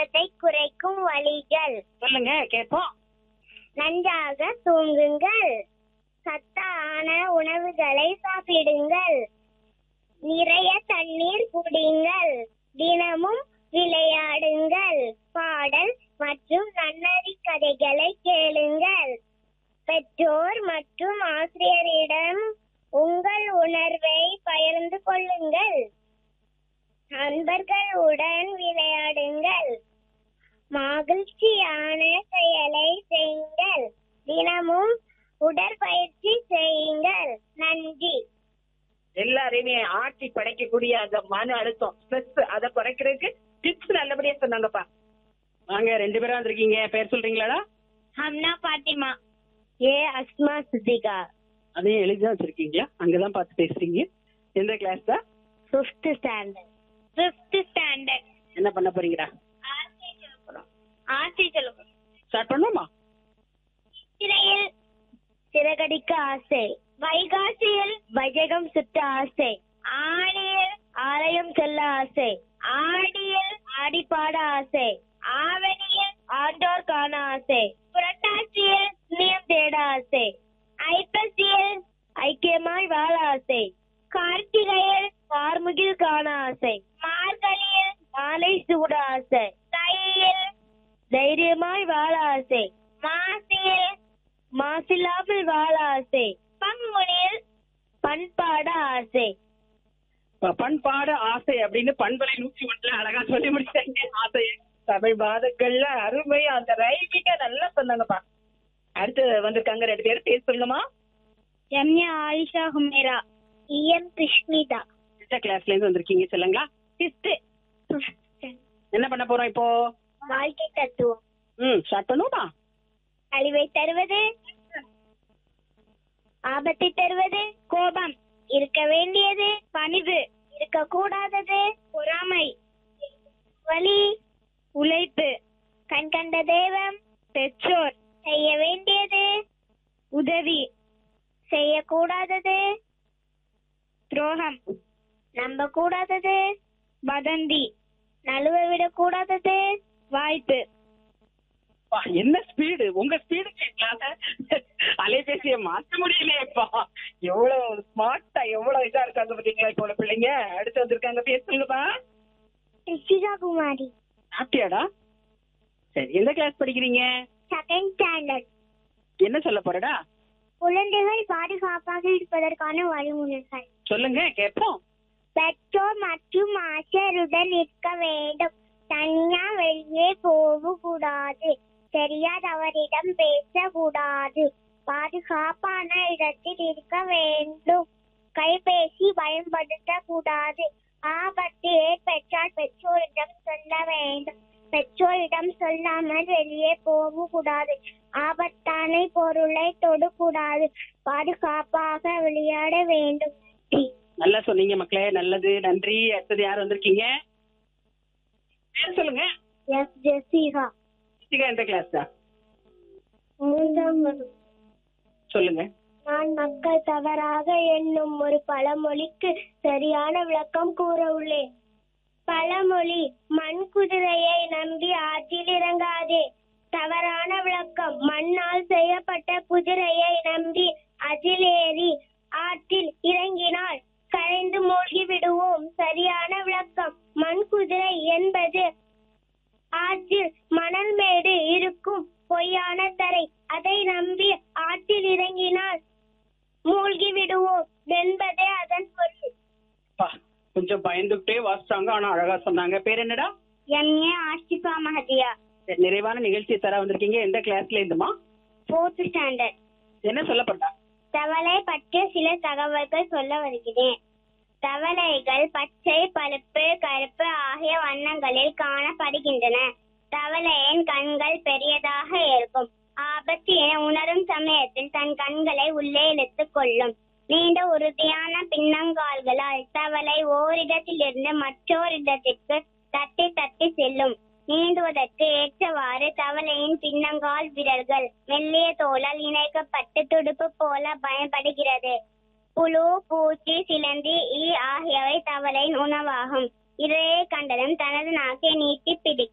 அழுத்தத்தை குறைக்கும் வழிகள் சொல்லுங்க கேட்போம் நன்றாக தூங்குங்கள் சத்தான உணவுகளை சாப்பிடுங்கள் நிறைய தண்ணீர் குடிங்கள் தினமும் விளையாடுங்கள் பாடல் மற்றும் நன்னறி கதைகளை கேளுங்கள் பெற்றோர் மற்றும் ஆசிரியரிடம் உங்கள் உணர்வை பகிர்ந்து கொள்ளுங்கள் நண்பர்களுடன் விளையாடுங்கள் மகிழ்ச்சியான செயலை செய்யுங்கள் தினமும் உடற்பயிற்சி செய்யுங்கள் நன்றி எல்லாரையுமே ஆட்டி படைக்கக்கூடிய அந்த மன அழுத்தம் ஸ்ட்ரெஸ் அதை குறைக்கிறதுக்கு டிப்ஸ் நல்லபடியா சொன்னாங்கப்பா வாங்க ரெண்டு பேரும் வந்திருக்கீங்க பேர் சொல்றீங்களாடா ஹம்னா பாத்திமா ஏ அஸ்மா சுதிகா அதையும் எழுதி தான் வச்சிருக்கீங்களா அங்கதான் பார்த்து பேசுறீங்க எந்த கிளாஸ் தான் ஃபிஃப்த் ஸ்டாண்டர்ட் ஃபிஃப்த் ஸ்டாண்டர்ட் என்ன பண்ண போறீங்கடா ஆர்த்தி சொல்லுறோம் ஆர்த்தி சொல்லுறோம் ஸ்டார்ட் பண்ணுவோமா சிறையில் சிறகடிக்க ஆசை வைகாசியில் வைஜகம் சுத்த ஆசை ஆடியில் ஆலயம் செல்ல ஆசை ஆடியில் ஆடிப்பாட ஆசை ஆவணியில் ஆண்டோர் காண ஆசை புரட்டாசியில் புண்ணியம் தேட ஆசை ஐப்பசியில் ஐக்கியமாய் வாழ ஆசை கார்த்திகையில் கார்முகில் காண ஆசை மார்கழியில் மாலை சூட ஆசை தையில் தைரியமாய் வாழ ஆசை மாசியில் மாசில்லாமல் வாழ ஆசை பங்குனியில் பண்பாட ஆசை ப- பண்பாட ஆசை அப்படின்னு பண்பலை நூற்றி ஒன்றுல அழகா சொல்லி முடிச்சாங்க ஆசை தமிழ் மாதங்கள்ல அருமை அந்த ரைமிங்க நல்லா சொன்னாங்கப்பா அடுத்து வந்திருக்காங்க ரெண்டு பேரும் பேர் சொல்லுங்கம்மா ரம்யா ஆயிஷா ஹுமேரா இஎம் கிருஷ்ணிதா எந்த கிளாஸ்ல இருந்து வந்திருக்கீங்க சொல்லுங்களா ஃபிஃப்த் என்ன பண்ண போறோம் இப்போ வாழ்க்கை தத்துவம் ம் ஸ்டார்ட் பண்ணுவோமா அழிவை தருவது ஆபத்தை தருவது கோபம் இருக்க வேண்டியது பணிவு இருக்க கூடாதது பொறாமை வலி உழைப்பு கண் கண்ட தெய்வம் பெற்றோர் செய்ய வேண்டியது உதவி செய்யக்கூடாதது துரோகம் நம்ப கூடாதது வதந்தி நழுவ விடக்கூடாதது வாய்ப்பு அப்பா, என்ன ஸ்பீடு உங்க ஸ்பீடு கேட்கலாத அலைபேசியை மாத்த முடியலையேப்பா எவ்வளவு ஸ்மார்ட்டா எவ்வளவு இதா இருக்காங்க பாத்தீங்களா இப்போ உள்ள பிள்ளைங்க அடுத்து வந்திருக்காங்க பேர் சொல்லுப்பா ரிஷிகா குமாரி சாப்பிட்டியாடா சரி எந்த கிளாஸ் படிக்கிறீங்க செகண்ட் ஸ்டாண்டர்ட் என்ன சொல்ல போறடா குழந்தைகள் பாதுகாப்பாக இருப்பதற்கான வழிமுறைகள் சொல்லுங்க கேட்போம் பெற்றோர் மற்றும் ஆசிரியருடன் இருக்க வேண்டும் தனியா வெளியே போகக்கூடாது தெரியாதவரிடம் பேசக்கூடாது பாதுகாப்பான இடத்தில் இருக்க வேண்டும் கைபேசி பயன்படுத்த கூடாது ஆபத்து ஏற்பட்டால் பெற்றோரிடம் சொல்ல வேண்டும் பெற்றோரிடம் சொல்லாமல் வெளியே போகக்கூடாது ஆபத்தான பொருளை தொடக்கூடாது பாதுகாப்பாக விளையாட வேண்டும் நன்றி. நல்லா சொன்னீங்க மக்களே நல்லது நன்றி அடுத்தது யார் வந்திருக்கீங்க பேர் சொல்லுங்க எஸ் ஜெசிகா ஜெசிகா எந்த கிளாஸ் தான் மூன்றாம் வகுப்பு. சொல்லுங்க நான் மக்கள் தவறாக எண்ணும் ஒரு பழமொழிக்கு சரியான விளக்கம் கூற உள்ளேன் பழமொழி மண் குதிரையை நம்பி ஆற்றில் இறங்காதே தவறான விளக்கம் மண்ணால் செய்யப்பட்ட குதிரையை நம்பி அதில் ஏறி ஆற்றில் இறங்கினால் கரைந்து மூழ்கி விடுவோம் சரியான விளக்கம் மண் குதிரை என்பது ஆற்றில் மணல் மேடு இருக்கும் பொய்யான தரை அதை நம்பி ஆற்றில் இறங்கினால் மூழ்கி விடுவோம் என்பதே அதன் பொருள் அப்பா, கொஞ்சம் பயந்துகிட்டே வாசிச்சாங்க ஆனா அழகா சொன்னாங்க பேர் என்னடா எம்ஏ ஆஷிபா மஹதியா சரி, நிறைவான நிகழ்ச்சி தர வந்திருக்கீங்க எந்த கிளாஸ்ல இருந்துமா ஃபோர்த் ஸ்டாண்டர்ட் என்ன சொல்லப்பட்டா தவளை பற்றிய சில தகவல்கள் சொல்ல வருகிறேன் தவளைகள் பச்சை பழுப்பு கருப்பு ஆகிய வண்ணங்களில் காணப்படுகின்றன தவளையின் கண்கள் பெரியதாக இருக்கும் ஆபத்து என உணரும் சமயத்தில் தன் கண்களை உள்ளே இழுத்துக் கொள்ளும் நீண்ட உறுதியான பின்னங்கால்களால் தவளை ஓரிடத்திலிருந்து மற்றோரிடத்திற்கு தட்டி தட்டி செல்லும் நீந்துவதற்கு ஏற்றவாறு தவளையின் பின்னங்கால் விரல்கள் மெல்லிய தோலால் இணைக்கப்பட்டு துடுப்பு போல பயன்படுகிறது புழு பூச்சி சிலந்தி ஈ ஆகியவை தவளையின் உணவாகும் இதையே கண்டதும் தனது நாக்கை நீட்டி பிடிக்கும்